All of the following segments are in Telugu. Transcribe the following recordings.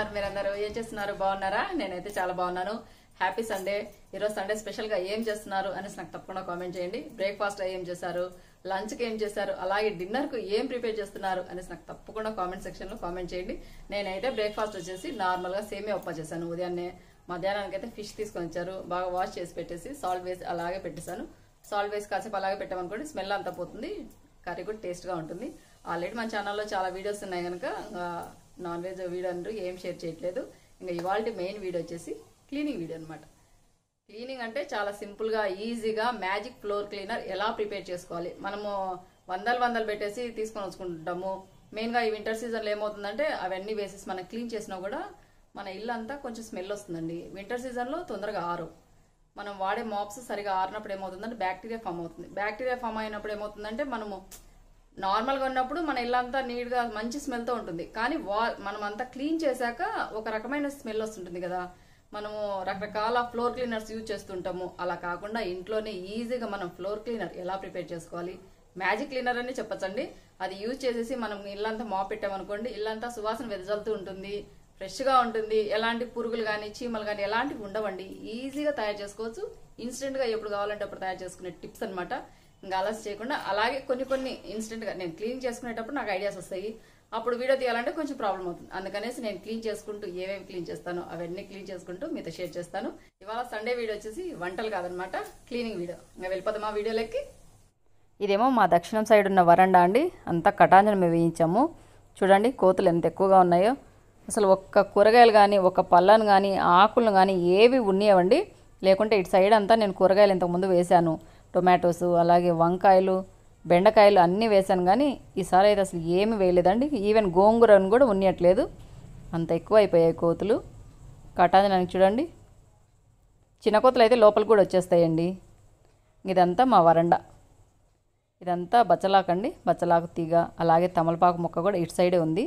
ఉన్నారు మీరందరూ ఏం చేస్తున్నారు బాగున్నారా నేనైతే చాలా బాగున్నాను హ్యాపీ సండే ఈరోజు సండే స్పెషల్ గా ఏం చేస్తున్నారు అనేసి నాకు తప్పకుండా కామెంట్ చేయండి బ్రేక్ఫాస్ట్ ఏం చేశారు లంచ్ కి ఏం చేశారు అలాగే డిన్నర్ కు ఏం ప్రిపేర్ చేస్తున్నారు అనేసి నాకు తప్పకుండా కామెంట్ సెక్షన్ లో కామెంట్ చేయండి నేనైతే బ్రేక్ఫాస్ట్ వచ్చేసి నార్మల్ గా సేమే ఉప్పా చేశాను ఉదయాన్నే మధ్యాహ్నానికి అయితే ఫిష్ తీసుకొని వచ్చారు బాగా వాష్ చేసి పెట్టేసి సాల్ట్ వేసి అలాగే పెట్టేశాను సాల్ట్ వేసి కాసేపు అలాగే పెట్టామనుకోండి స్మెల్ అంతా పోతుంది కర్రీ కూడా టేస్ట్గా ఉంటుంది ఆల్రెడీ మన ఛానల్లో చాలా వీడియోస్ ఉన్నాయి కనుక నాన్ వెజ్ వీడియో అంటూ ఏం షేర్ చేయట్లేదు ఇంకా ఇవాళ మెయిన్ వీడియో వచ్చేసి క్లీనింగ్ వీడియో అనమాట క్లీనింగ్ అంటే చాలా సింపుల్గా ఈజీగా మ్యాజిక్ ఫ్లోర్ క్లీనర్ ఎలా ప్రిపేర్ చేసుకోవాలి మనము వందలు వందలు పెట్టేసి తీసుకొని వచ్చుకుంటాము మెయిన్గా ఈ వింటర్ సీజన్లో ఏమవుతుందంటే అవన్నీ వేసేసి మనం క్లీన్ చేసినా కూడా మన ఇల్లు అంతా కొంచెం స్మెల్ వస్తుందండి వింటర్ సీజన్లో తొందరగా ఆరు మనం వాడే మాప్స్ సరిగా ఆరినప్పుడు ఏమవుతుందంటే బ్యాక్టీరియా ఫామ్ అవుతుంది బ్యాక్టీరియా ఫామ్ అయినప్పుడు ఏమవుతుందంటే మనము నార్మల్గా ఉన్నప్పుడు మన ఇల్లంతా నీట్గా మంచి స్మెల్తో ఉంటుంది కానీ వా మనం అంతా క్లీన్ చేశాక ఒక రకమైన స్మెల్ వస్తుంటుంది కదా మనము రకరకాల ఫ్లోర్ క్లీనర్స్ యూజ్ చేస్తుంటాము అలా కాకుండా ఇంట్లోనే ఈజీగా మనం ఫ్లోర్ క్లీనర్ ఎలా ప్రిపేర్ చేసుకోవాలి మ్యాజిక్ క్లీనర్ అని చెప్పచ్చండి అది యూజ్ చేసేసి మనం ఇల్లంతా మాప్ పెట్టామనుకోండి ఇల్లంతా సువాసన వెదజల్తూ ఉంటుంది ఫ్రెష్గా ఉంటుంది ఎలాంటి పురుగులు కానీ చీమలు కానీ ఎలాంటివి ఉండవండి ఈజీగా తయారు చేసుకోవచ్చు ఇన్స్టెంట్గా ఎప్పుడు కావాలంటే అప్పుడు తయారు చేసుకునే టిప్స్ అనమాట ఇంకా అలసి చేయకుండా అలాగే కొన్ని కొన్ని ఇన్స్టెంట్గా నేను క్లీన్ చేసుకునేటప్పుడు నాకు ఐడియాస్ వస్తాయి అప్పుడు వీడియో తీయాలంటే కొంచెం ప్రాబ్లం అవుతుంది అందుకనేసి నేను క్లీన్ చేసుకుంటూ ఏమేమి క్లీన్ చేస్తానో అవన్నీ క్లీన్ చేసుకుంటూ మీతో షేర్ చేస్తాను ఇవాళ సండే వీడియో వచ్చేసి వంటలు కాదనమాట క్లీనింగ్ వీడియో ఇంకా వెళ్ళిపోదామా వీడియోలకి ఇదేమో మా దక్షిణం సైడ్ ఉన్న వరండా అండి అంతా కటాంజనం వేయించాము చూడండి కోతులు ఎంత ఎక్కువగా ఉన్నాయో అసలు ఒక్క కూరగాయలు కానీ ఒక పళ్ళను కానీ ఆకులను కానీ ఏవి ఉన్నాయండి లేకుంటే ఇటు సైడ్ అంతా నేను కూరగాయలు ఇంతకుముందు వేశాను టొమాటోస్ అలాగే వంకాయలు బెండకాయలు అన్నీ వేశాను కానీ ఈసారి అయితే అసలు ఏమి వేయలేదండి ఈవెన్ గోంగూరను కూడా ఉన్నట్లేదు అంత ఎక్కువ అయిపోయాయి కోతులు కటాంజనానికి చూడండి చిన్న కోతులు అయితే లోపలికి కూడా వచ్చేస్తాయండి ఇదంతా మా వరండా ఇదంతా బచ్చలాకు అండి బచ్చలాకు తీగ అలాగే తమలపాకు మొక్క కూడా ఇటు సైడే ఉంది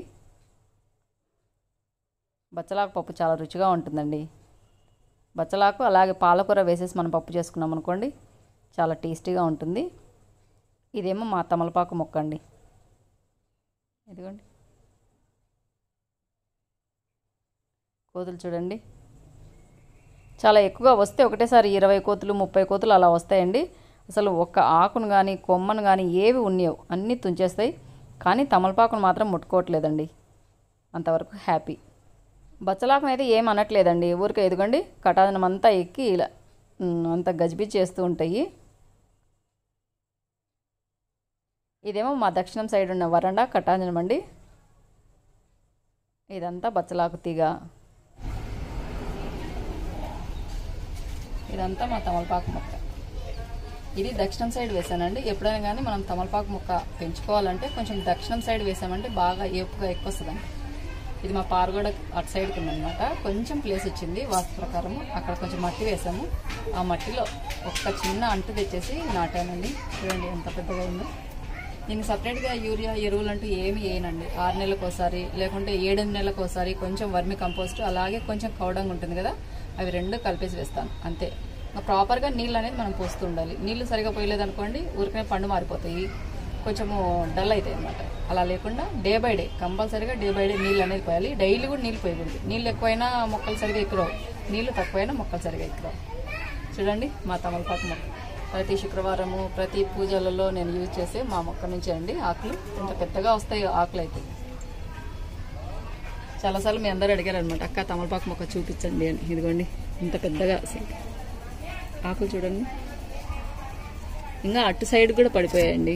బచ్చలాకు పప్పు చాలా రుచిగా ఉంటుందండి బచ్చలాకు అలాగే పాలకూర వేసేసి మనం పప్పు చేసుకున్నాం అనుకోండి చాలా టేస్టీగా ఉంటుంది ఇదేమో మా తమలపాకు మొక్క అండి ఇదిగోండి కోతులు చూడండి చాలా ఎక్కువగా వస్తే ఒకటేసారి ఇరవై కోతులు ముప్పై కోతులు అలా వస్తాయండి అసలు ఒక్క ఆకును కానీ కొమ్మను కానీ ఏవి ఉన్నాయో అన్నీ తుంచేస్తాయి కానీ తమలపాకును మాత్రం ముట్టుకోవట్లేదండి అంతవరకు హ్యాపీ బచ్చలాకును అయితే ఏం అనట్లేదండి ఊరికే ఎదుగండి కటాదనం అంతా ఎక్కి ఇలా ఉమ్, అంత గజిబిజి చేస్తూ ఉంటాయి ఇదేమో మా దక్షిణం సైడ్ ఉన్న వరండా కటాంజనం అండి ఇదంతా బచ్చలాకు తీగ ఇదంతా మా తమలపాకు మొక్క ఇది దక్షిణం సైడ్ వేసానండి ఎప్పుడైనా కానీ మనం తమలపాకు మొక్క పెంచుకోవాలంటే కొంచెం దక్షిణం సైడ్ వేసామంటే బాగా ఏపుగా ఎక్కువ వస్తుందండి ఇది మా పారుగోడ అటు సైడ్కి ఉందన్నమాట కొంచెం ప్లేస్ వచ్చింది వాస్తు ప్రకారం అక్కడ కొంచెం మట్టి వేసాము ఆ మట్టిలో ఒక్క చిన్న అంటు తెచ్చేసి నాటానండి చూడండి ఎంత పెద్దగా ఉందో దీనికి సపరేట్గా యూరియా ఎరువులు అంటూ ఏమి వేయనండి ఆరు నెలలకు ఒకసారి లేకుంటే ఏడెనిమిది నెలలకు ఒకసారి కొంచెం వర్మి కంపోస్ట్ అలాగే కొంచెం కౌడంగా ఉంటుంది కదా అవి రెండు కలిపేసి వేస్తాను అంతే ఇంకా ప్రాపర్గా నీళ్ళు అనేది మనం పోస్తూ ఉండాలి నీళ్లు సరిగా పోయలేదు అనుకోండి ఊరికనే పండు మారిపోతాయి కొంచెము డల్ అవుతాయి అనమాట అలా లేకుండా డే బై డే కంపల్సరీగా డే బై డే నీళ్ళు అనేది పోయాలి డైలీ కూడా నీళ్ళు పోయకూడదు నీళ్ళు ఎక్కువైనా మొక్కలు సరిగా ఎక్కురావు నీళ్లు తక్కువైనా మొక్కలు సరిగా ఎక్కురావు చూడండి మా తమలపాకు మొక్క ప్రతి శుక్రవారము ప్రతి పూజలలో నేను యూజ్ చేసే మా మొక్క నుంచే అండి ఆకులు ఇంత పెద్దగా వస్తాయి ఆకులు అయితే చాలాసార్లు మీ అందరూ అడిగారు అనమాట అక్క తమలపాకు మొక్క చూపించండి అని ఇదిగోండి ఇంత పెద్దగా అసలు ఆకులు చూడండి ఇంకా అటు సైడ్ కూడా పడిపోయాయండి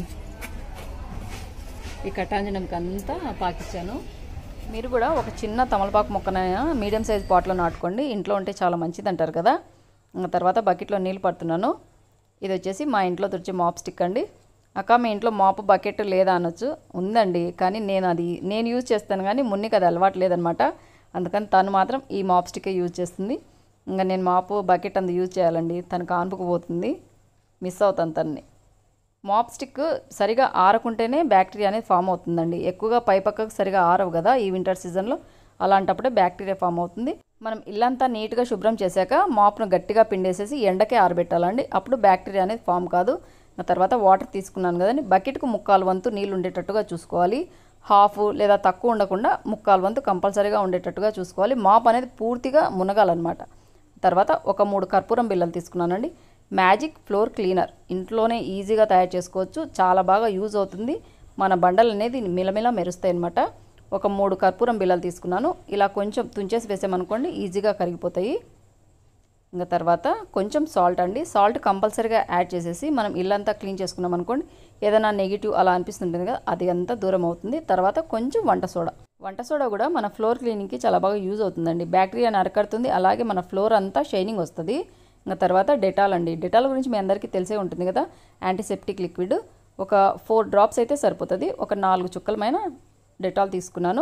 ఈ కటాంజనంకి అంతా పాకిచ్చాను మీరు కూడా ఒక చిన్న తమలపాకు మొక్కనైనా మీడియం సైజ్ పాట్లో నాటుకోండి ఇంట్లో ఉంటే చాలా మంచిది అంటారు కదా ఇంకా తర్వాత బకెట్లో నీళ్ళు పడుతున్నాను ఇది వచ్చేసి మా ఇంట్లో తుడిచే మాప్ స్టిక్ అండి అక్క మీ ఇంట్లో మాప్ బకెట్ లేదా అనొచ్చు ఉందండి కానీ నేను అది నేను యూజ్ చేస్తాను కానీ మున్నికి అది అలవాటు లేదనమాట అందుకని తను మాత్రం ఈ మాప్ స్టిక్ యూజ్ చేస్తుంది ఇంకా నేను మాపు బకెట్ అంత యూజ్ చేయాలండి తను కాన్పుకు పోతుంది మిస్ అవుతాను తన్ని మాప్ స్టిక్ సరిగా ఆరకుంటేనే బ్యాక్టీరియా అనేది ఫామ్ అవుతుందండి ఎక్కువగా పై పక్కకు సరిగా ఆరవు కదా ఈ వింటర్ సీజన్లో అలాంటప్పుడే బ్యాక్టీరియా ఫామ్ అవుతుంది మనం ఇల్లంతా నీట్గా శుభ్రం చేశాక మాప్ను గట్టిగా పిండేసేసి ఎండకే ఆరబెట్టాలండి అప్పుడు బ్యాక్టీరియా అనేది ఫామ్ కాదు ఆ తర్వాత వాటర్ తీసుకున్నాను కదండి బకెట్కు ముక్కాలు వంతు నీళ్ళు ఉండేటట్టుగా చూసుకోవాలి హాఫ్ లేదా తక్కువ ఉండకుండా ముక్కాలు వంతు కంపల్సరీగా ఉండేటట్టుగా చూసుకోవాలి మాప్ అనేది పూర్తిగా మునగాలన్నమాట తర్వాత ఒక మూడు కర్పూరం బిళ్ళలు తీసుకున్నానండి మ్యాజిక్ ఫ్లోర్ క్లీనర్ ఇంట్లోనే ఈజీగా తయారు చేసుకోవచ్చు చాలా బాగా యూజ్ అవుతుంది మన బండలు అనేది మిలమిల మెరుస్తాయి అనమాట ఒక మూడు కర్పూరం బిళ్ళలు తీసుకున్నాను ఇలా కొంచెం తుంచేసి వేసామనుకోండి ఈజీగా కరిగిపోతాయి ఇంకా తర్వాత కొంచెం సాల్ట్ అండి సాల్ట్ కంపల్సరీగా యాడ్ చేసేసి మనం ఇల్లంతా క్లీన్ చేసుకున్నాం అనుకోండి ఏదైనా నెగిటివ్ అలా అనిపిస్తుంటుంది కదా అది అంతా దూరం అవుతుంది తర్వాత కొంచెం వంట సోడా వంట సోడా కూడా మన ఫ్లోర్ క్లీనింగ్కి చాలా బాగా యూజ్ అవుతుందండి బ్యాక్టీరియాని అరకడుతుంది అలాగే మన ఫ్లోర్ అంతా షైనింగ్ వస్తుంది ఇంకా తర్వాత డెటాల్ అండి డెటాల్ గురించి మీ అందరికీ తెలిసే ఉంటుంది కదా యాంటీసెప్టిక్ లిక్విడ్ ఒక ఫోర్ డ్రాప్స్ అయితే సరిపోతుంది ఒక నాలుగు చుక్కలమైన డెటాల్ తీసుకున్నాను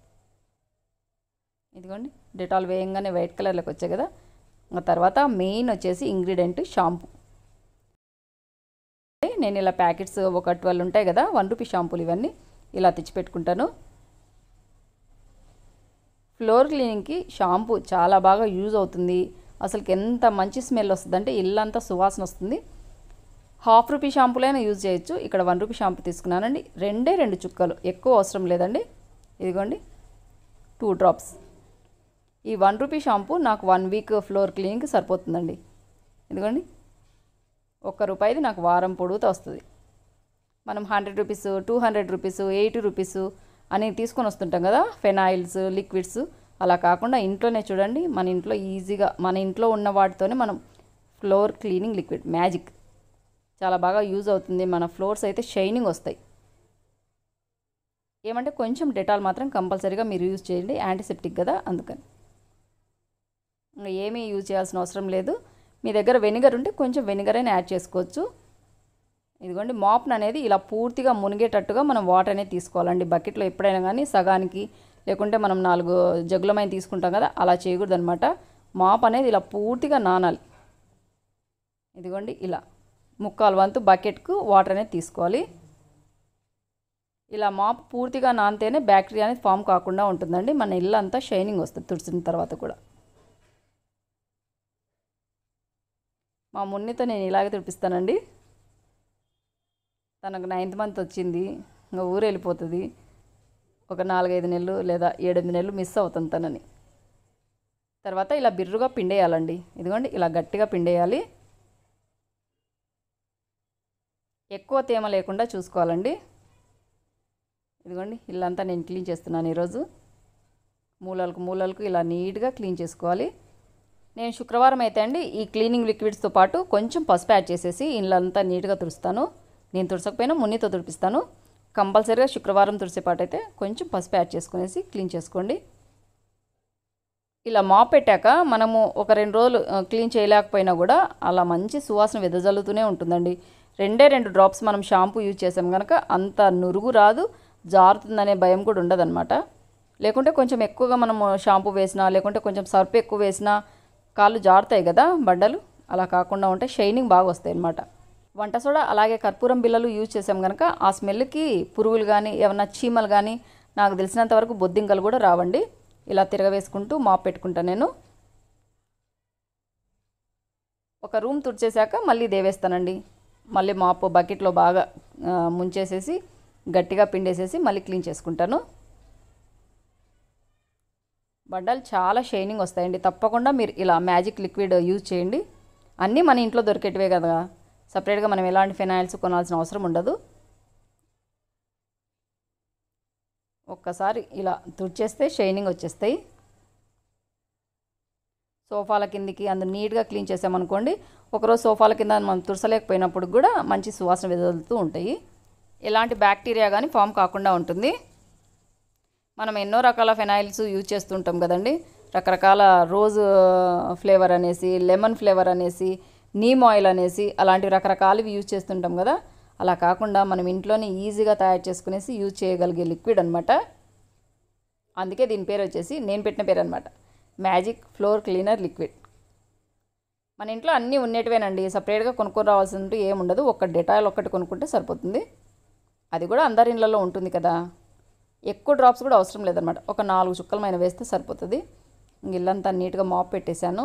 ఇదిగోండి డెటాల్ వేయంగానే వైట్ కలర్లోకి వచ్చాయి కదా ఆ తర్వాత మెయిన్ వచ్చేసి ఇంగ్రీడియంట్ షాంపూ నేను ఇలా ప్యాకెట్స్ ఒక ట్వెల్వ్ ఉంటాయి కదా వన్ రూపీ షాంపూలు ఇవన్నీ ఇలా తెచ్చిపెట్టుకుంటాను ఫ్లోర్ క్లీనింగ్కి షాంపూ చాలా బాగా యూజ్ అవుతుంది అసలుకి ఎంత మంచి స్మెల్ వస్తుంది అంటే ఇల్లంతా సువాసన వస్తుంది హాఫ్ రూపీ షాంపూలైనా యూజ్ చేయొచ్చు ఇక్కడ వన్ రూపీ షాంపూ తీసుకున్నానండి రెండే రెండు చుక్కలు ఎక్కువ అవసరం లేదండి ఇదిగోండి టూ డ్రాప్స్ ఈ వన్ రూపీ షాంపూ నాకు వన్ వీక్ ఫ్లోర్ క్లీనింగ్కి సరిపోతుందండి ఇదిగోండి ఒక్క రూపాయిది నాకు వారం పొడుగుతో వస్తుంది మనం hundred rupees two hundred rupees eighty rupees అని తీసుకొని వస్తుంటాం కదా ఫెనాయిల్స్ లిక్విడ్స్ అలా కాకుండా ఇంట్లోనే చూడండి మన ఇంట్లో ఈజీగా మన ఇంట్లో ఉన్న వాటితోనే మనం ఫ్లోర్ క్లీనింగ్ లిక్విడ్ మ్యాజిక్ చాలా బాగా యూజ్ అవుతుంది మన ఫ్లోర్స్ అయితే షైనింగ్ వస్తాయి ఏమంటే కొంచెం డెటాల్ మాత్రం కంపల్సరీగా మీరు యూజ్ చేయండి యాంటీసెప్టిక్ కదా అందుకని ఇంకా ఏమీ యూజ్ చేయాల్సిన అవసరం లేదు మీ దగ్గర వెనిగర్ ఉంటే కొంచెం వెనిగర్ అయినా యాడ్ చేసుకోవచ్చు ఇదిగోండి మాప్న్ అనేది ఇలా పూర్తిగా మునిగేటట్టుగా మనం వాటర్ అనేది తీసుకోవాలండి బకెట్లో ఎప్పుడైనా కానీ సగానికి లేకుంటే మనం నాలుగు జగ్గులమైన తీసుకుంటాం కదా అలా చేయకూడదు అనమాట మాప్ అనేది ఇలా పూర్తిగా నానాలి ఇదిగోండి ఇలా ముక్కాలు వంతు బకెట్కు వాటర్ అనేది తీసుకోవాలి ఇలా మాప్ పూర్తిగా నానితేనే బ్యాక్టీరియా అనేది ఫామ్ కాకుండా ఉంటుందండి మన ఇల్లు అంతా షైనింగ్ వస్తుంది తుడిచిన తర్వాత కూడా మా మున్నితో నేను ఇలాగే తుడిపిస్తానండి తనకు నైన్త్ మంత్ వచ్చింది ఇంకా ఊరు వెళ్ళిపోతుంది ఒక నాలుగైదు నెలలు లేదా ఏడెనిమిది నెలలు మిస్ అవుతుంది తనని తర్వాత ఇలా బిర్రుగా పిండేయాలండి ఇదిగోండి ఇలా గట్టిగా పిండేయాలి ఎక్కువ తేమ లేకుండా చూసుకోవాలండి ఇదిగోండి ఇల్లంతా నేను క్లీన్ చేస్తున్నాను ఈరోజు మూలలకు మూలలకు ఇలా నీట్గా క్లీన్ చేసుకోవాలి నేను శుక్రవారం అయితే అండి ఈ క్లీనింగ్ లిక్విడ్స్తో పాటు కొంచెం పసుపు యాడ్ చేసేసి ఇల్లంతా నీట్గా తుడుస్తాను నేను తుడసకపోయినా మున్నితో తుడిపిస్తాను కంపల్సరీగా శుక్రవారం తుడిసేపాటు అయితే కొంచెం పసుపు యాడ్ చేసుకునేసి క్లీన్ చేసుకోండి ఇలా మాప్ పెట్టాక మనము ఒక రెండు రోజులు ఆ, క్లీన్ చేయలేకపోయినా కూడా అలా మంచి సువాసన వెదజల్లుతూనే ఉంటుందండి రెండే రెండు డ్రాప్స్ మనం షాంపూ యూజ్ చేసాం కనుక అంత నురుగు రాదు జారుతుందనే భయం కూడా ఉండదన్నమాట లేకుంటే కొంచెం ఎక్కువగా మనము షాంపూ వేసినా లేకుంటే కొంచెం సర్ఫ్ ఎక్కువ వేసినా కాళ్ళు జారుతాయి కదా బండలు అలా కాకుండా ఉంటే షైనింగ్ బాగా వస్తాయి అన్నమాట వంట సోడా అలాగే కర్పూరం బిళ్ళలు యూజ్ చేసాం కనుక ఆ స్మెల్కి పురుగులు కానీ ఏమన్నా చీమలు కానీ నాకు తెలిసినంత వరకు బొద్దింకలు కూడా రావండి ఇలా తిరగవేసుకుంటూ మాప్ పెట్టుకుంటా నేను ఒక రూమ్ తుడిచేశాక మళ్ళీ దేవేస్తానండి మళ్ళీ మాప్ బకెట్లో బాగా ఆ, ముంచేసేసి గట్టిగా పిండేసేసి మళ్ళీ క్లీన్ చేసుకుంటాను బండలు చాలా షైనింగ్ వస్తాయండి తప్పకుండా మీరు ఇలా మ్యాజిక్ లిక్విడ్ యూజ్ చేయండి అన్నీ మన ఇంట్లో దొరికేటివే కదా సపరేట్గా మనం ఎలాంటి ఫినాయిల్స్ కొనాల్సిన అవసరం ఉండదు ఒక్కసారి ఇలా తుడిచేస్తే షైనింగ్ వచ్చేస్తాయి సోఫాల కిందికి అందు నీట్గా క్లీన్ చేసామనుకోండి ఒకరోజు సోఫాల కింద మనం తుడసలేకపోయినప్పుడు కూడా మంచి సువాసన వెదలుతూ ఉంటాయి ఎలాంటి బ్యాక్టీరియా కానీ ఫామ్ కాకుండా ఉంటుంది మనం ఎన్నో రకాల ఫెనాయిల్స్ యూజ్ చేస్తుంటాం కదండి రకరకాల రోజ్ ఫ్లేవర్ అనేసి లెమన్ ఫ్లేవర్ అనేసి నీమ్ ఆయిల్ అనేసి అలాంటి రకరకాలవి యూజ్ చేస్తుంటాం కదా అలా కాకుండా మనం ఇంట్లోనే ఈజీగా తయారు చేసుకునేసి యూజ్ చేయగలిగే లిక్విడ్ అనమాట అందుకే దీని పేరు వచ్చేసి నేను పెట్టిన పేరు అనమాట మ్యాజిక్ ఫ్లోర్ క్లీనర్ లిక్విడ్ మన ఇంట్లో అన్నీ ఉండేటివేనండి సపరేట్గా కొనుక్కొని రావాల్సినట్టు ఏముండదు ఒక డెటాయిల్ ఒక్కటి కొనుక్కుంటే సరిపోతుంది అది కూడా అందరి ఇళ్ళల్లో ఉంటుంది కదా ఎక్కువ డ్రాప్స్ కూడా అవసరం లేదనమాట ఒక నాలుగు చుక్కలమైన వేస్తే సరిపోతుంది ఇంక ఇల్లంతా నీట్గా మాప్ పెట్టేశాను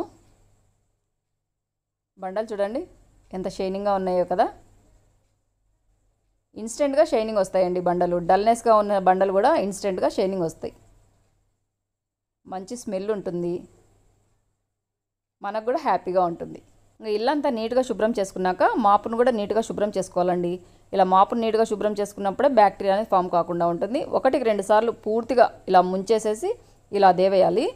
బండలు చూడండి ఎంత షైనింగ్గా ఉన్నాయో కదా ఇన్స్టెంట్గా షైనింగ్ వస్తాయండి బండలు డల్నెస్గా ఉన్న బండలు కూడా ఇన్స్టెంట్గా షైనింగ్ వస్తాయి మంచి స్మెల్ ఉంటుంది మనకు కూడా హ్యాపీగా ఉంటుంది ఇంకా ఇల్లంతా నీట్గా శుభ్రం చేసుకున్నాక మాపును కూడా నీట్గా శుభ్రం చేసుకోవాలండి ఇలా మాపును నీట్గా శుభ్రం చేసుకున్నప్పుడే బ్యాక్టీరియా అనేది ఫామ్ కాకుండా ఉంటుంది ఒకటికి రెండు సార్లు పూర్తిగా ఇలా ముంచేసేసి ఇలా దేవేయాలి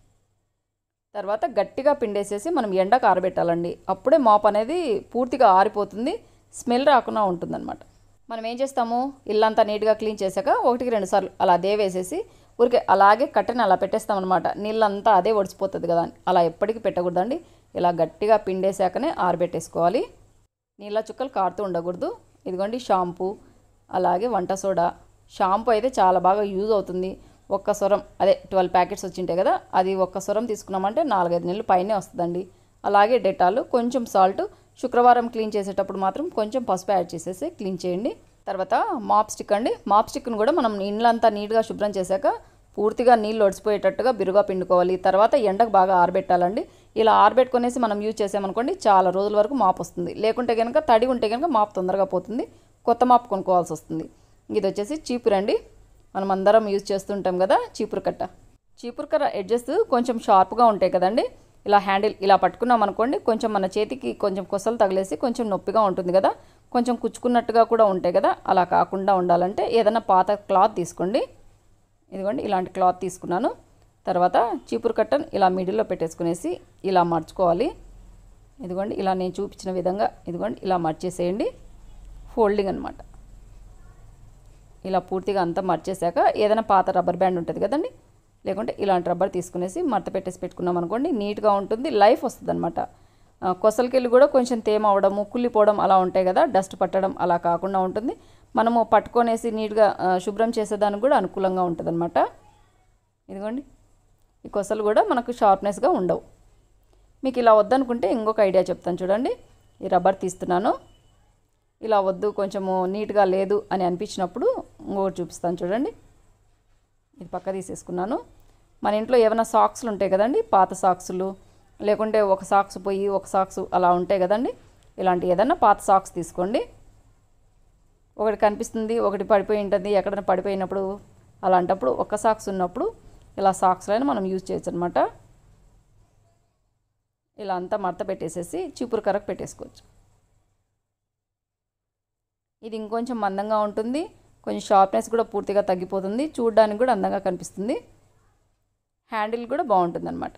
తర్వాత గట్టిగా పిండేసేసి మనం ఎండకు ఆరబెట్టాలండి అప్పుడే మాప్ అనేది పూర్తిగా ఆరిపోతుంది స్మెల్ రాకుండా ఉంటుందన్నమాట మనం ఏం చేస్తాము ఇల్లంతా నీట్గా క్లీన్ చేశాక ఒకటికి రెండు సార్లు అలా దేవేసేసి ఊరికే అలాగే కట్టెని అలా పెట్టేస్తాం అనమాట నీళ్ళంతా అదే ఒడిసిపోతుంది కదా అని అలా ఎప్పటికీ పెట్టకూడదండి ఇలా గట్టిగా పిండేశాకనే ఆరబెట్టేసుకోవాలి నీళ్ళ చుక్కలు కారుతూ ఉండకూడదు ఇదిగోండి షాంపూ అలాగే వంట సోడా షాంపూ అయితే చాలా బాగా యూజ్ అవుతుంది ఒక్క సొరం అదే ట్వెల్వ్ ప్యాకెట్స్ వచ్చింటాయి కదా అది ఒక్క సొరం తీసుకున్నామంటే నాలుగైదు నెలలు పైనే వస్తుందండి అలాగే డెటాల్ కొంచెం సాల్ట్ శుక్రవారం క్లీన్ చేసేటప్పుడు మాత్రం కొంచెం పసుపు యాడ్ చేసేసి క్లీన్ చేయండి తర్వాత మాప్ స్టిక్ అండి మాప్ స్టిక్ను కూడా మనం ఇండ్లంతా నీట్గా శుభ్రం చేశాక పూర్తిగా నీళ్ళు ఒడిసిపోయేటట్టుగా బిరుగా పిండుకోవాలి తర్వాత ఎండకు బాగా ఆరబెట్టాలండి ఇలా ఆరబెట్టుకునేసి మనం యూజ్ చేసామనుకోండి చాలా రోజుల వరకు మాప్ వస్తుంది లేకుంటే కనుక తడి ఉంటే కనుక మాప్ తొందరగా పోతుంది కొత్త మాప్ కొనుక్కోవాల్సి వస్తుంది ఇది వచ్చేసి చీపురు అండి మనం అందరం యూజ్ చేస్తుంటాం కదా చీపురు కట్ట చీపురు కర్ర ఎడ్జెస్ కొంచెం షార్ప్గా ఉంటాయి కదండి ఇలా హ్యాండిల్ ఇలా పట్టుకున్నాం అనుకోండి కొంచెం మన చేతికి కొంచెం కొసలు తగిలేసి కొంచెం నొప్పిగా ఉంటుంది కదా కొంచెం కుచ్చుకున్నట్టుగా కూడా ఉంటాయి కదా అలా కాకుండా ఉండాలంటే ఏదైనా పాత క్లాత్ తీసుకోండి ఇదిగోండి ఇలాంటి క్లాత్ తీసుకున్నాను తర్వాత చీపురు కట్టను ఇలా మిడిల్లో పెట్టేసుకునేసి ఇలా మర్చుకోవాలి ఇదిగోండి ఇలా నేను చూపించిన విధంగా ఇదిగోండి ఇలా మర్చేసేయండి ఫోల్డింగ్ అనమాట ఇలా పూర్తిగా అంతా మర్చేశాక ఏదైనా పాత రబ్బర్ బ్యాండ్ ఉంటుంది కదండి లేకుంటే ఇలాంటి రబ్బర్ తీసుకునేసి మడత పెట్టేసి పెట్టుకున్నాం అనుకోండి నీట్గా ఉంటుంది లైఫ్ వస్తుంది అనమాట కొసలకెళ్ళి కూడా కొంచెం తేమ అవడము కుళ్ళిపోవడం అలా ఉంటాయి కదా డస్ట్ పట్టడం అలా కాకుండా ఉంటుంది మనము పట్టుకొనేసి నీట్గా ఆ, శుభ్రం చేసేదానికి కూడా అనుకూలంగా ఉంటుంది అనమాట ఇదిగోండి ఈ కొసలు కూడా మనకు షార్ప్నెస్గా ఉండవు మీకు ఇలా వద్దనుకుంటే ఇంకొక ఐడియా చెప్తాను చూడండి ఈ రబ్బర్ తీస్తున్నాను ఇలా వద్దు కొంచెము నీట్గా లేదు అని అనిపించినప్పుడు ఇంకొకటి చూపిస్తాను చూడండి ఇది పక్క తీసేసుకున్నాను మన ఇంట్లో ఏమైనా సాక్స్లు ఉంటాయి కదండి పాత సాక్సులు లేకుంటే ఒక సాక్స్ పోయి ఒక సాక్స్ అలా ఉంటాయి కదండి ఇలాంటి ఏదైనా పాత సాక్స్ తీసుకోండి ఒకటి కనిపిస్తుంది ఒకటి పడిపోయి ఉంటుంది ఎక్కడైనా పడిపోయినప్పుడు అలాంటప్పుడు ఒక సాక్స్ ఉన్నప్పుడు ఇలా సాక్స్లైనా మనం యూజ్ చేయొచ్చు అనమాట ఇలా అంతా మడత పెట్టేసేసి చీపురు కర్రకు పెట్టేసుకోవచ్చు ఇది ఇంకొంచెం మందంగా ఉంటుంది కొంచెం షార్ప్నెస్ కూడా పూర్తిగా తగ్గిపోతుంది చూడడానికి కూడా అందంగా కనిపిస్తుంది హ్యాండిల్ కూడా బాగుంటుంది అనమాట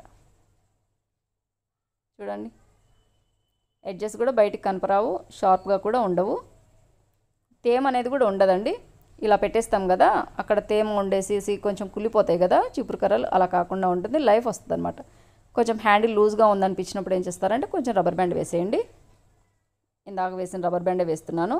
చూడండి ఎడ్జెస్ కూడా బయటికి కనపరావు షార్ప్గా కూడా ఉండవు తేమ అనేది కూడా ఉండదండి ఇలా పెట్టేస్తాం కదా అక్కడ తేమ ఉండేసేసి కొంచెం కుళ్ళిపోతాయి కదా చీపురు కర్రలు అలా కాకుండా ఉంటుంది లైఫ్ వస్తుంది అనమాట కొంచెం హ్యాండిల్ లూజ్గా ఉందనిపించినప్పుడు ఏం చేస్తారంటే కొంచెం రబ్బర్ బ్యాండ్ వేసేయండి ఇందాక వేసిన రబ్బర్ బ్యాండే వేస్తున్నాను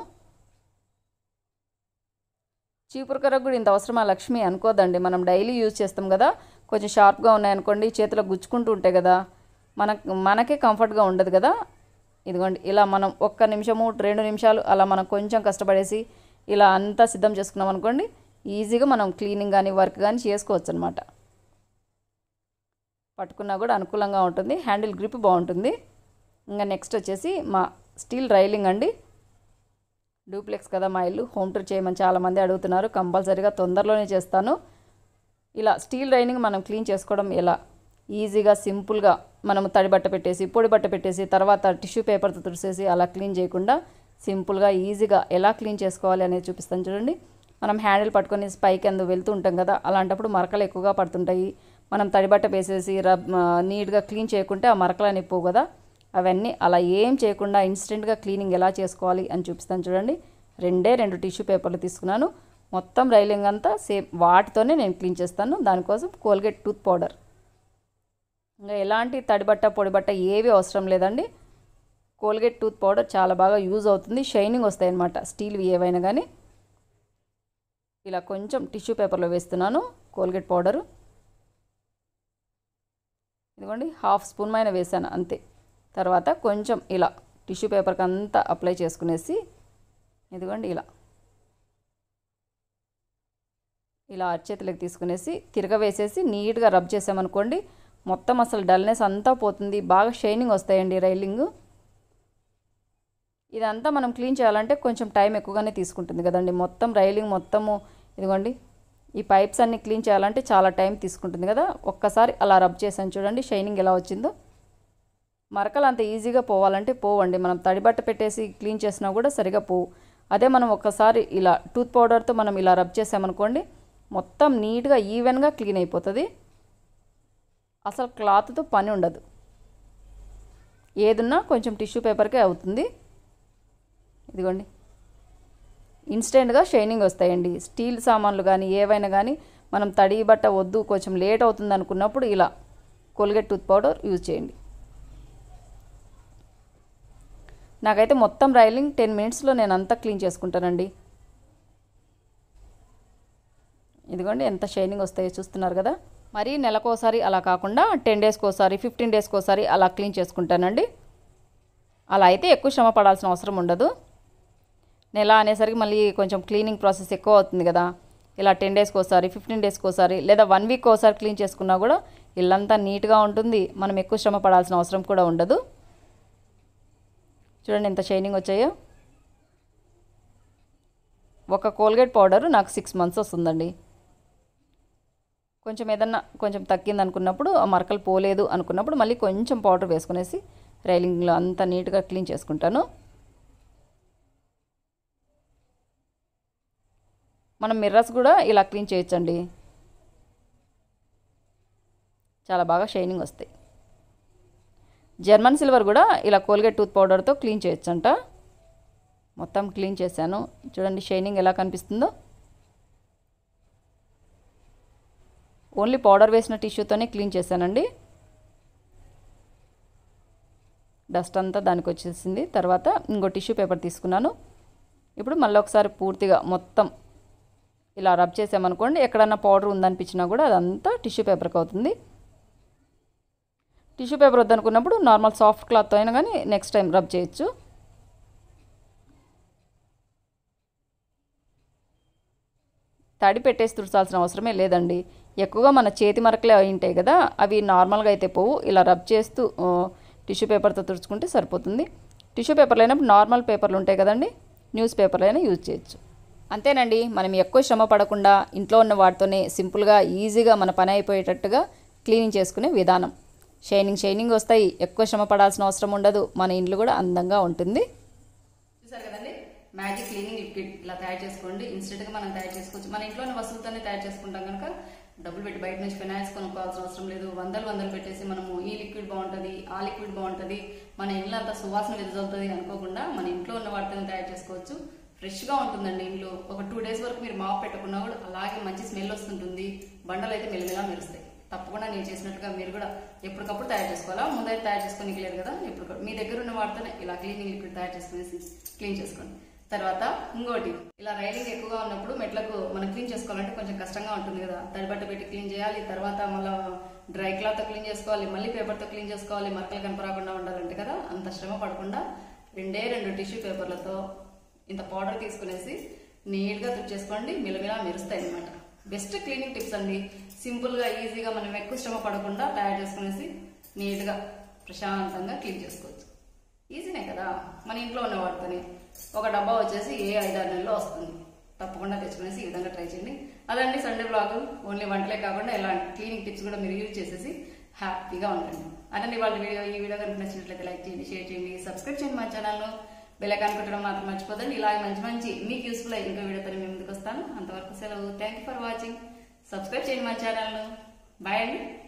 చీపురు కర్రకు కూడా ఇంత అవసరమా లక్ష్మి అనుకోదండి మనం డైలీ యూజ్ చేస్తాం కదా కొంచెం షార్ప్గా ఉన్నాయనుకోండి చేతిలో గుచ్చుకుంటూ ఉంటాయి కదా మనకు మనకే కంఫర్ట్గా ఉండదు కదా ఇదిగోండి ఇలా మనం ఒక్క నిమిషము రెండు నిమిషాలు అలా మనం కొంచెం కష్టపడేసి ఇలా అంతా సిద్ధం చేసుకున్నాం అనుకోండి ఈజీగా మనం క్లీనింగ్ కానీ వర్క్ కానీ చేసుకోవచ్చు అనమాట పట్టుకున్నా కూడా అనుకూలంగా ఉంటుంది హ్యాండిల్ గ్రిప్ బాగుంటుంది ఇంకా నెక్స్ట్ వచ్చేసి మా స్టీల్ రైలింగ్ అండి డూప్లెక్స్ కదా మా ఇల్లు హోమ్ టూర్ చేయమని చాలామంది అడుగుతున్నారు కంపల్సరీగా తొందరలోనే చేస్తాను ఇలా స్టీల్ రైనింగ్ మనం క్లీన్ చేసుకోవడం ఎలా ఈజీగా సింపుల్గా మనం తడి బట్ట పెట్టేసి పొడి బట్ట పెట్టేసి తర్వాత టిష్యూ పేపర్తో తుడిసేసి అలా క్లీన్ చేయకుండా సింపుల్గా ఈజీగా ఎలా క్లీన్ చేసుకోవాలి అనేది చూపిస్తాను చూడండి మనం హ్యాండిల్ పట్టుకొని పైకి అందు వెళ్తూ ఉంటాం కదా అలాంటప్పుడు మరకలు ఎక్కువగా పడుతుంటాయి మనం తడి బట్ట వేసేసి రబ్ ఆ, నీట్గా క్లీన్ చేయకుంటే ఆ మరకలు అనేవి పోవు కదా అవన్నీ అలా ఏం చేయకుండా ఇన్స్టెంట్గా క్లీనింగ్ ఎలా చేసుకోవాలి అని చూపిస్తాను చూడండి రెండే రెండు టిష్యూ పేపర్లు తీసుకున్నాను మొత్తం రైలింగ్ అంతా సేమ్ వాటితోనే నేను క్లీన్ చేస్తాను దానికోసం కోల్గేట్ టూత్ పౌడర్ ఇంకా ఎలాంటి తడిబట్ట పొడిబట్ట ఏవి అవసరం లేదండి కోల్గేట్ టూత్ పౌడర్ చాలా బాగా యూజ్ అవుతుంది షైనింగ్ వస్తాయి అన్నమాట స్టీల్వి ఏవైనా కానీ ఇలా కొంచెం టిష్యూ పేపర్లో వేస్తున్నాను కోల్గేట్ పౌడరు ఇదిగోండి హాఫ్ స్పూన్ పైన వేసాను అంతే తర్వాత కొంచెం ఇలా టిష్యూ పేపర్కి అంతా అప్లై చేసుకునేసి ఇదిగోండి ఇలా ఇలా అరచేతులకు తీసుకునేసి తిరగవేసేసి నీట్గా రబ్ చేసామనుకోండి మొత్తం అసలు డల్నెస్ అంతా పోతుంది బాగా షైనింగ్ వస్తాయండి రైలింగ్ ఇదంతా మనం క్లీన్ చేయాలంటే కొంచెం టైం ఎక్కువగానే తీసుకుంటుంది కదండి మొత్తం రైలింగ్ మొత్తము ఇదిగోండి ఈ పైప్స్ అన్ని క్లీన్ చేయాలంటే చాలా టైం తీసుకుంటుంది కదా ఒక్కసారి అలా రబ్ చేసాను చూడండి షైనింగ్ ఎలా వచ్చిందో మరకలు అంత ఈజీగా పోవాలంటే పోవండి మనం తడిబట్ట పెట్టేసి క్లీన్ చేసినా కూడా సరిగా పోవు అదే మనం ఒక్కసారి ఇలా టూత్ పౌడర్తో మనం ఇలా రబ్ చేసామనుకోండి మొత్తం నీట్గా ఈవెన్గా క్లీన్ అయిపోతుంది అసలు క్లాత్తో పని ఉండదు ఏదున్నా కొంచెం టిష్యూ పేపర్కే అవుతుంది ఇదిగోండి ఇన్స్టెంట్గా షైనింగ్ వస్తాయండి స్టీల్ సామాన్లు కానీ ఏవైనా కానీ మనం తడి బట్ట వద్దు కొంచెం లేట్ అవుతుంది అనుకున్నప్పుడు ఇలా కోల్గేట్ టూత్ పౌడర్ యూజ్ చేయండి నాకైతే మొత్తం రైలింగ్ టెన్ మినిట్స్లో నేను అంతా క్లీన్ చేసుకుంటానండి ఇదిగోండి ఎంత షైనింగ్ వస్తాయో చూస్తున్నారు కదా మరి నెలకోసారి అలా కాకుండా టెన్ డేస్కి ఒకసారి ఫిఫ్టీన్ డేస్కి ఒకసారి అలా క్లీన్ చేసుకుంటానండి అలా అయితే ఎక్కువ శ్రమ పడాల్సిన అవసరం ఉండదు నెల అనేసరికి మళ్ళీ కొంచెం క్లీనింగ్ ప్రాసెస్ ఎక్కువ అవుతుంది కదా ఇలా టెన్ డేస్కి ఒకసారి ఫిఫ్టీన్ డేస్కి ఒకసారి లేదా వన్ వీక్ ఒకసారి క్లీన్ చేసుకున్నా కూడా ఇల్లంతా నీట్గా ఉంటుంది మనం ఎక్కువ శ్రమ పడాల్సిన అవసరం కూడా ఉండదు చూడండి ఎంత షైనింగ్ వచ్చాయో ఒక కోల్గేట్ పౌడర్ నాకు సిక్స్ మంత్స్ వస్తుందండి కొంచెం ఏదన్నా కొంచెం తగ్గింది అనుకున్నప్పుడు ఆ మరకలు పోలేదు అనుకున్నప్పుడు మళ్ళీ కొంచెం పౌడర్ వేసుకునేసి రైలింగ్లో అంతా నీట్గా క్లీన్ చేసుకుంటాను మనం మిర్రర్స్ కూడా ఇలా క్లీన్ చేయొచ్చండి చాలా బాగా షైనింగ్ వస్తాయి జర్మన్ సిల్వర్ కూడా ఇలా కోల్గేట్ టూత్ పౌడర్తో క్లీన్ చేయొచ్చంట మొత్తం క్లీన్ చేశాను చూడండి షైనింగ్ ఎలా కనిపిస్తుందో ఓన్లీ పౌడర్ వేసిన టిష్యూతోనే క్లీన్ చేశానండి డస్ట్ అంతా దానికి వచ్చేసింది తర్వాత ఇంకో టిష్యూ పేపర్ తీసుకున్నాను ఇప్పుడు మళ్ళీ ఒకసారి పూర్తిగా మొత్తం ఇలా రబ్ చేసామనుకోండి ఎక్కడన్నా పౌడర్ ఉందనిపించినా కూడా అదంతా టిష్యూ పేపర్కి అవుతుంది టిష్యూ పేపర్ వద్దనుకున్నప్పుడు నార్మల్ సాఫ్ట్ క్లాత్తో అయినా కానీ నెక్స్ట్ టైం రబ్ చేయొచ్చు తడి పెట్టేసి తుడచాల్సిన అవసరమే లేదండి ఎక్కువగా మన చేతి మరకలే అయి ఉంటాయి కదా అవి నార్మల్గా అయితే పోవు ఇలా రబ్ చేస్తూ టిష్యూ పేపర్తో తుడుచుకుంటే సరిపోతుంది టిష్యూ పేపర్ లేనప్పుడు నార్మల్ పేపర్లు ఉంటాయి కదండి న్యూస్ పేపర్లు అయినా యూజ్ చేయొచ్చు అంతేనండి మనం ఎక్కువ శ్రమ పడకుండా ఇంట్లో ఉన్న వాటితోనే సింపుల్గా ఈజీగా మన పని అయిపోయేటట్టుగా క్లీనింగ్ చేసుకునే విధానం షైనింగ్ షైనింగ్ వస్తాయి ఎక్కువ శ్రమ పడాల్సిన అవసరం ఉండదు మన ఇంట్లో కూడా అందంగా ఉంటుంది చూసారు కదండి మ్యాజిక్ క్లీనింగ్ లిక్విడ్ ఇలా తయారు చేసుకోండి ఇన్స్టెంట్ గా మనం తయారు చేసుకోవచ్చు మన ఇంట్లోని వస్తువులతోనే తయారు చేసుకుంటాం కనుక డబ్బులు పెట్టి బయట నుంచి ఫినాయిల్స్ కొనుక్కోవాల్సిన అవసరం లేదు వందలు వందలు పెట్టేసి మనము ఈ లిక్విడ్ బాగుంటది ఆ లిక్విడ్ బాగుంటది మన ఇల్లు అంతా సువాసన వెదజల్లుతుంది అనుకోకుండా మన ఇంట్లో ఉన్న వాటితో తయారు చేసుకోవచ్చు ఫ్రెష్ గా ఉంటుందండి ఇంట్లో ఒక టూ డేస్ వరకు మీరు మాప్ పెట్టకున్నా కూడా అలాగే మంచి స్మెల్ వస్తుంటుంది బండలు అయితే మెల్లమెలా మెరుస్తాయి తప్పకుండా నేను చేసినట్టుగా మీరు కూడా ఎప్పటికప్పుడు తయారు చేసుకోవాలా ముందైతే తయారు చేసుకోనికి లేదు కదా ఇప్పుడు మీ దగ్గర ఉన్న వాటితోనే ఇలా క్లీనింగ్ లిక్విడ్ తయారు చేసుకునేసి క్లీన్ చేసుకోండి తర్వాత ఇంకోటి ఇలా రైలింగ్ ఎక్కువగా ఉన్నప్పుడు మెట్లకు మనం క్లీన్ చేసుకోవాలంటే కొంచెం కష్టంగా ఉంటుంది కదా తడిబట్ట పెట్టి క్లీన్ చేయాలి తర్వాత మళ్ళీ డ్రై క్లాత్ తో క్లీన్ చేసుకోవాలి మళ్ళీ పేపర్ తో క్లీన్ చేసుకోవాలి మరకలు కనపరాకుండా ఉండాలంటే కదా అంత శ్రమ పడకుండా రెండే రెండు టిష్యూ పేపర్లతో ఇంత పౌడర్ తీసుకునేసి నీట్ గా తుడిచేసుకోండి మిలమిలా మెరుస్తాయి అనమాట బెస్ట్ క్లీనింగ్ టిప్స్ అండి సింపుల్ గా ఈజీగా మనం ఎక్కువ శ్రమ పడకుండా తయారు చేసుకునేసి నీట్ గా ప్రశాంతంగా క్లీన్ చేసుకోవచ్చు ఈజీనే కదా మన ఇంట్లో ఉన్న వాటితోనే ఒక డబ్బా వచ్చేసి ఏ ఐదారు నెలల్లో వస్తుంది తప్పకుండా తెచ్చుకునేసి ఈ విధంగా ట్రై చేయండి అదండి సండే బ్లాగ్ ఓన్లీ వంటలే కాకుండా ఇలాంటి క్లీనింగ్ టిప్స్ కూడా మీరు యూజ్ చేసేసి హ్యాపీగా ఉండండి అదండి వాళ్ళ వీడియో ఈ వీడియో కనుక నచ్చినట్లయితే లైక్ చేయండి షేర్ చేయండి సబ్స్క్రైబ్ చేయండి మా ఛానల్ను బెల్లైకాన్ కొట్టడం మాత్రం మర్చిపోదండి ఇలాగే మంచి మంచి మీకు యూస్ఫుల్ అయ్యి ఇంకో వీడియోతో మేము ముందుకు వస్తాను అంతవరకు సెలవు thank you for watching subscribe చేయండి మా ఛానల్ను బాయ్ అండి